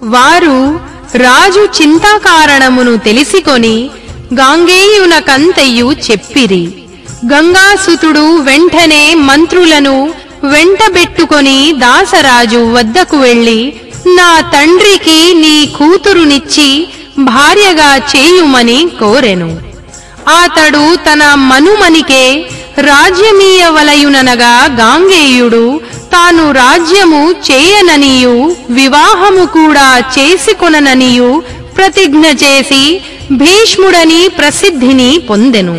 వారు రాజు చింతాకారణమును తెలిసికొని గాంగేయునకంతయు చెప్పిరి గంగాసుతుడు వెంటనే మంత్రులను వెంటబెట్టుకొని దాసరాజు వద్దకు వెళ్లి నా తండ్రికి నీ కూతురునిచ్చి భార్యగా చేయుమని కోరెను అతడు తన మనుమనికే రాజ్యమీయవలయుననగా గాంగేయుడు తాను రాజ్యము చేయననియు వివాహము కూడా చేసుకొనననియు ప్రతిజ్ఞ చేసి భీష్ముడని ప్రసిద్ధిని పొందెను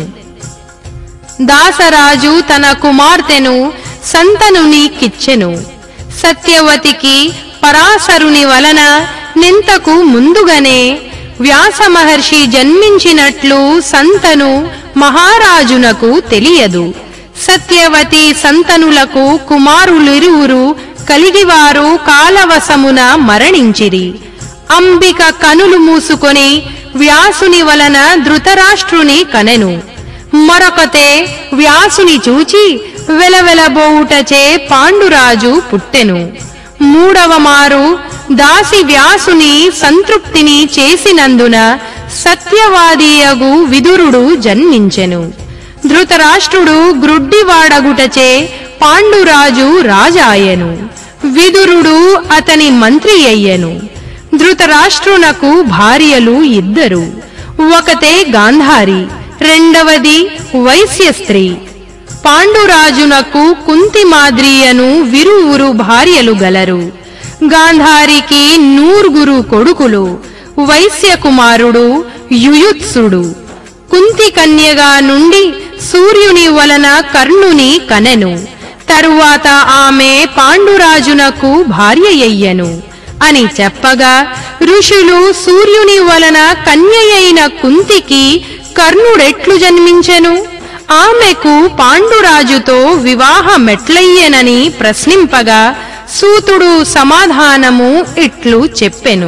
దాసరాజు తన కుమార్తెను సంతనునికిచ్చెను సత్యవతికి పరాశరుని వలన నింతకు ముందుగానే వ్యాస మహర్షి జన్మించినట్లు సంతను మహారాజునకు తెలియదు సత్యవతి సంతనులకు కుమారులిరువురు కలిగివారు కాలవశమున మరణించిరి అంబిక కనులు మూసుకొని వ్యాసుని వలన ధృతరాష్ట్రుని కనెను మరొకతే వ్యాసుని చూచి వెలవెలబోవుటచే పాండురాజు పుట్టెను మూడవ మారు దాసి వ్యాసుని సంతృప్తిని చేసినందున సత్యవాదీయగు విదురుడు జన్మించెను ధృతరాష్ట్రుడు గ్రుడ్డివాడగుటచే పాండురాజు రాజాయెను విదురుడు అతని మంత్రి అయ్యెను ధృతరాష్ట్రునకు భార్యలు ఇద్దరు ఒకతే గాంధారి రెండవది వైశ్య స్త్రీ పాండురాజునకు కుంతి మాద్రియను విరువురు భార్యలు గలరు గాంధారికి నూర్గురు కొడుకులు వైశ్య కుమారుడు యుయుత్సుడు కుంతి కన్యగా నుండి సూర్యుని వలన కర్ణుని కనెను తరువాత ఆమె పాండురాజునకు భార్యయ్యను అని చెప్పగా ఋషులు సూర్యుని వలన కన్యయైన కుంతికి కర్ణుడెట్లు జన్మించెను ఆమెకు పాండురాజుతో వివాహమెట్లయ్యెనని ప్రశ్నింపగా సూతుడు సమాధానము ఇట్లు చెప్పెను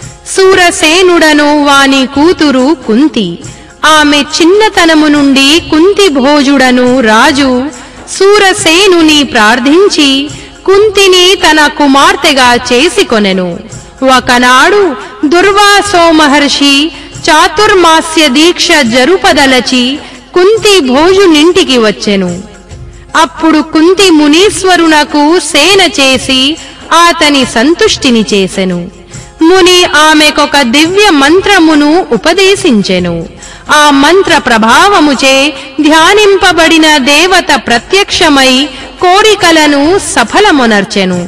సూరసేనుడను వాని కూతురు కుంతి ఆమె చిన్నతనము నుండి కుంతి భోజుడను రాజు సూరసేనుని ప్రార్థించి కుంతిని తన కుమార్తెగా చేసుకొనెను ఒకనాడు దుర్వాసో మహర్షి చాతుర్మాస్య దీక్ష జరుపదలచి కుంతి భోజునింటికి వచ్చెను అప్పుడు కుంతి మునీశ్వరునకు సేన చేసి అతని సంతుష్టిని చేసెను ముని ఆమెకొక దివ్య మంత్రమును ఉపదేశించెను ఆ మంత్ర ప్రభావముచే ధ్యానింపబడిన దేవత ప్రత్యక్షమై కోరికలను సఫలమునర్చెను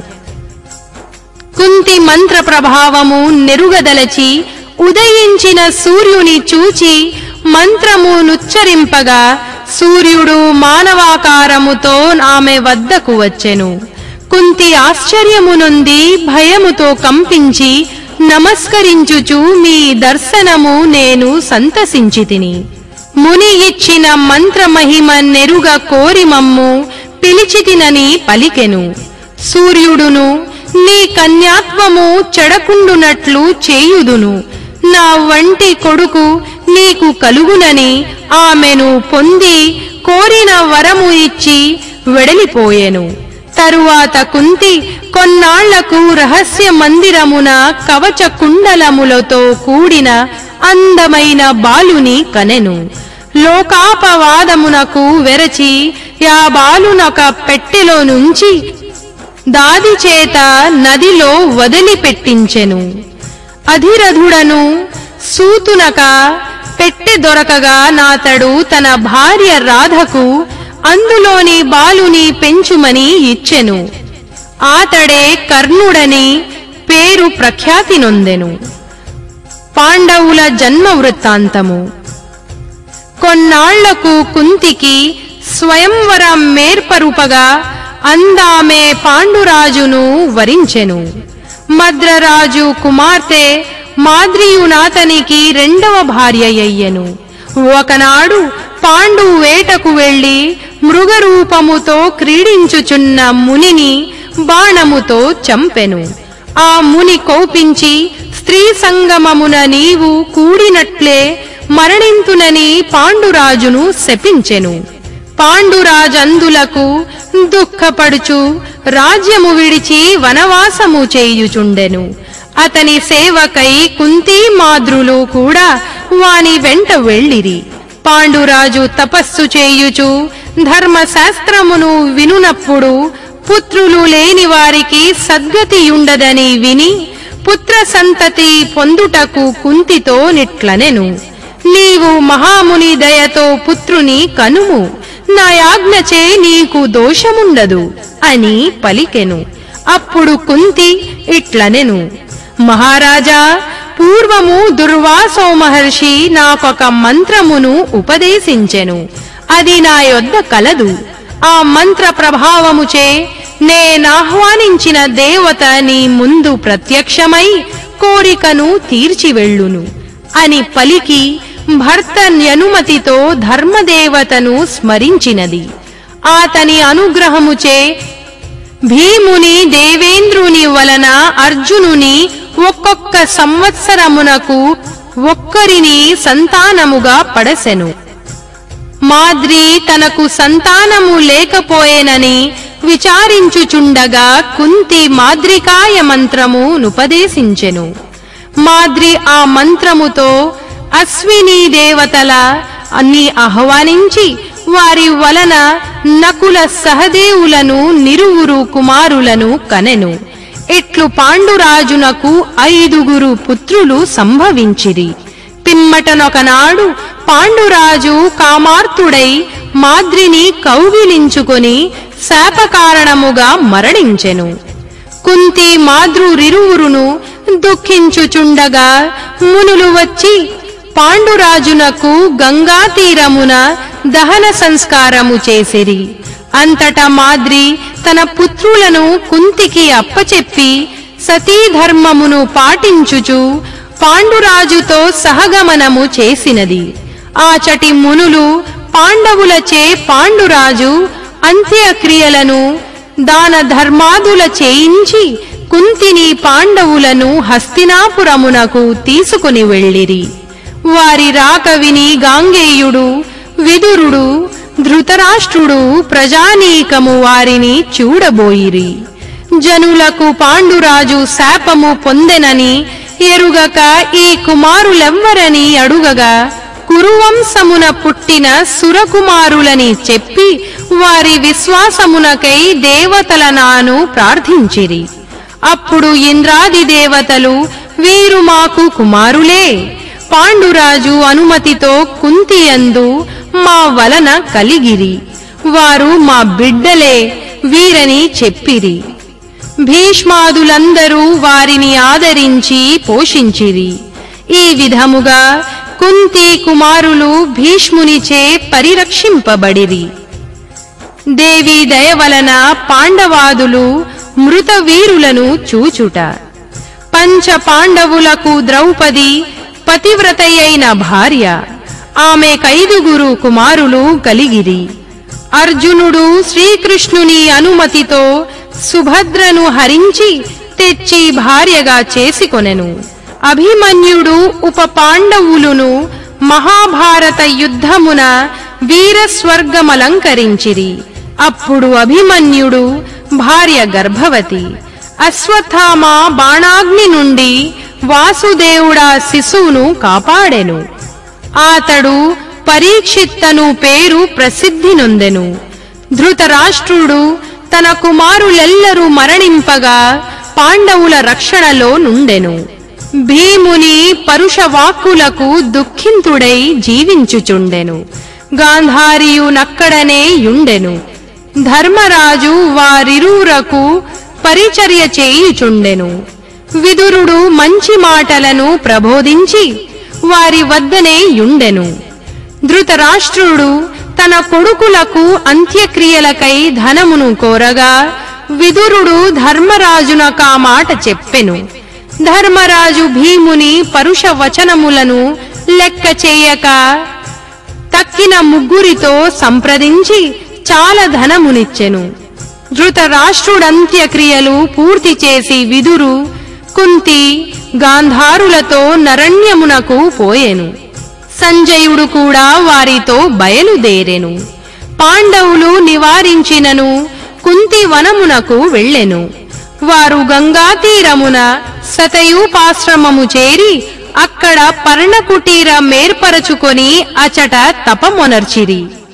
కుంతి మంత్ర ప్రభావము నెరుగదలచి ఉదయించిన సూర్యుని చూచి మంత్రమునుచ్చరింపగా సూర్యుడు మానవాకారముతో ఆమె వద్దకు వచ్చెను కుంతి ఆశ్చర్యమునుంది భయముతో కంపించి నమస్కరించుచు మీ దర్శనము నేను సంతసించితిని ముని ఇచ్చిన మంత్రమహిమ నెరుగ కోరి మమ్ము పిలిచితినని పలికెను సూర్యుడును నీ కన్యాత్వము చెడకుండునట్లు చేయుదును నా వంటి కొడుకు నీకు కలుగునని ఆమెను పొంది కోరిన వరము ఇచ్చి వెడలిపోయెను తరువాత కుంతి కొన్నాళ్లకు రహస్య మందిరమున కవచ కుండలములతో కూడిన అందమైన బాలుని కనెను లోకాపవాదమునకు వెరచి యా బాలునొక పెట్టెలో నుంచి దాది చేత నదిలో వదిలిపెట్టించెను అధిరథుడను సూతునక పెట్టె దొరకగా నాతడు తన భార్య రాధకు అందులోని బాలుని పెంచుమని ఇచ్చెను ఆతడే కర్ణుడని పేరు ప్రఖ్యాతి నొందెను పాండవుల జన్మ వృత్తాంతము కొన్నాళ్లకు కుంతికి స్వయంవరం మేర్పరుపగా అందామే పాండురాజును వరించెను మద్రరాజు కుమార్తె మాద్రియునాతనికి రెండవ భార్య అయ్యెను ఒకనాడు పాండు వేటకు వెళ్లి మృగరూపముతో క్రీడించుచున్న మునిని బాణముతో చంపెను ఆ ముని కోపించి స్త్రీ సంగమమున నీవు కూడినట్లే మరణింతునని పాండురాజును శపించెను పాండురాజందులకు దుఃఖపడుచు రాజ్యము విడిచి వనవాసము చేయుచుండెను అతని సేవకై కుంతి మాద్రులు కూడా వాని వెంట వెళ్ళిరి పాండురాజు తపస్సు చేయుచు ధర్మశాస్త్రమును వినునప్పుడు పుత్రులు లేని వారికి సద్గతియుండదని విని పుత్ర సంతతి పొందుటకు కుంతితో నిట్లనెను నీవు మహాముని దయతో పుత్రుని కనుము నా యాజ్ఞచే నీకు దోషముండదు అని పలికెను అప్పుడు కుంతి ఇట్లనెను మహారాజా పూర్వము దుర్వాసో మహర్షి నాకొక మంత్రమును ఉపదేశించెను అది నా యొద్ద కలదు ఆ మంత్ర ప్రభావముచే నేనాహ్వానించిన దేవత నీ ముందు ప్రత్యక్షమై కోరికను తీర్చివెళ్ళును అని పలికి భర్త అనుమతితో ధర్మదేవతను స్మరించినది ఆతని అనుగ్రహముచే భీముని దేవేంద్రుని వలన అర్జునుని ఒక్కొక్క సంవత్సరమునకు ఒక్కరిని సంతానముగా పడసెను మాద్రి తనకు సంతానము లేకపోయేనని విచారించుచుండగా కుంతి మాద్రికాయ మంత్రము నుపదేశించెను మాద్రి ఆ మంత్రముతో అశ్విని దేవతల అన్ని ఆహ్వానించి వారి వలన నకుల సహదేవులను నిరువురు కుమారులను కనెను ఇట్లు పాండురాజునకు ఐదుగురు పుత్రులు సంభవించిరి పిమ్మటనొకనాడు పాండురాజు కామార్తుడై మాద్రిని కౌగిలించుకొని శాపకారణముగా మరణించెను కుంతి మాద్రురిరువురును దుఃఖించుచుండగా మునులు వచ్చి పాండురాజునకు గంగా తీరమున దహన సంస్కారము చేసిరి అంతటా మాద్రి తన పుత్రులను కుంతికి అప్పచెప్పి సతీధర్మమును పాటించుచు పాండురాజుతో సహగమనము చేసినది ఆచటి మునులు పాండవులచే పాండురాజు అంత్యక్రియలను దాన ధర్మాదుల చేయించి కుంతిని పాండవులను హస్తినాపురమునకు తీసుకుని వెళ్ళిరి వారి రాక విని గాంగేయుడు విదురుడు ధృతరాష్ట్రుడు ప్రజానీకము వారిని చూడబోయిరి జనులకు పాండురాజు శాపము పొందెనని ఎరుగక ఈ కుమారులెవ్వరని అడుగగా కురువంశమున పుట్టిన సురకుమారులని చెప్పి వారి విశ్వాసమునకై దేవతల నాను ప్రార్థించిరి అప్పుడు ఇంద్రాది దేవతలు వీరు మాకు కుమారులే పాండురాజు అనుమతితో కుంతియందు మా వలన కలిగిరి వారు మా బిడ్డలే వీరని చెప్పిరి భీష్మాదులందరూ వారిని ఆదరించి పోషించిరి ఈ విధముగా కుంతి కుమారులు భీష్మునిచే పరిరక్షింపబడిరి దేవి దయ వలన పాండవాదులు మృత వీరులను చూచుట పంచ పాండవులకు ద్రౌపది పతివ్రతయైన భార్య ఆమె కైదుగురు కుమారులు కలిగిరి అర్జునుడు శ్రీకృష్ణుని అనుమతితో సుభద్రను హరించి తెచ్చి భార్యగా చేసుకొనెను అభిమన్యుడు ఉప పాండవులును మహాభారత యుద్ధమున వీరస్వర్గమలంకరించిరి అప్పుడు అభిమన్యుడు భార్య గర్భవతి అశ్వత్థామ బాణాగ్ని నుండి వాసుదేవుడా శిశువును కాపాడెను అతడు పరీక్షిత్తను పేరు ప్రసిద్ధి నొందెను ధృతరాష్ట్రుడు తన కుమారులెల్లరూ మరణింపగా పాండవుల రక్షణలో నుండెను భీముని పరుష వాక్కులకు దుఃఖింతుడై జీవించుచుండెను గాంధారియు నక్కడనే యుండెను ధర్మరాజు వారిరువురకు పరిచర్య చేయుచుండెను విదురుడు మంచి మాటలను ప్రబోధించి వారి వద్దనే యుండెను ధృతరాష్ట్రుడు తన కొడుకులకు అంత్యక్రియలకై ధనమును కోరగా విదురుడు ధర్మరాజునకా మాట చెప్పెను ధర్మరాజు భీముని పరుష వచనములను లెక్క చేయక తక్కిన ముగ్గురితో సంప్రదించి చాలా ధనమునిచ్చెను ధృతరాష్ట్రుడంత్యక్రియలు పూర్తి చేసి విదురు కుంతి గాంధారులతో నరణ్యమునకు పోయెను సంజయుడు కూడా వారితో బయలుదేరెను పాండవులు నివారించినను కుంతి వనమునకు వెళ్ళెను వారు గంగా తీరమున సతయూపాశ్రమము చేరి అక్కడ పర్ణకుటీర మేర్పరచుకొని అచట తపమొనర్చిరి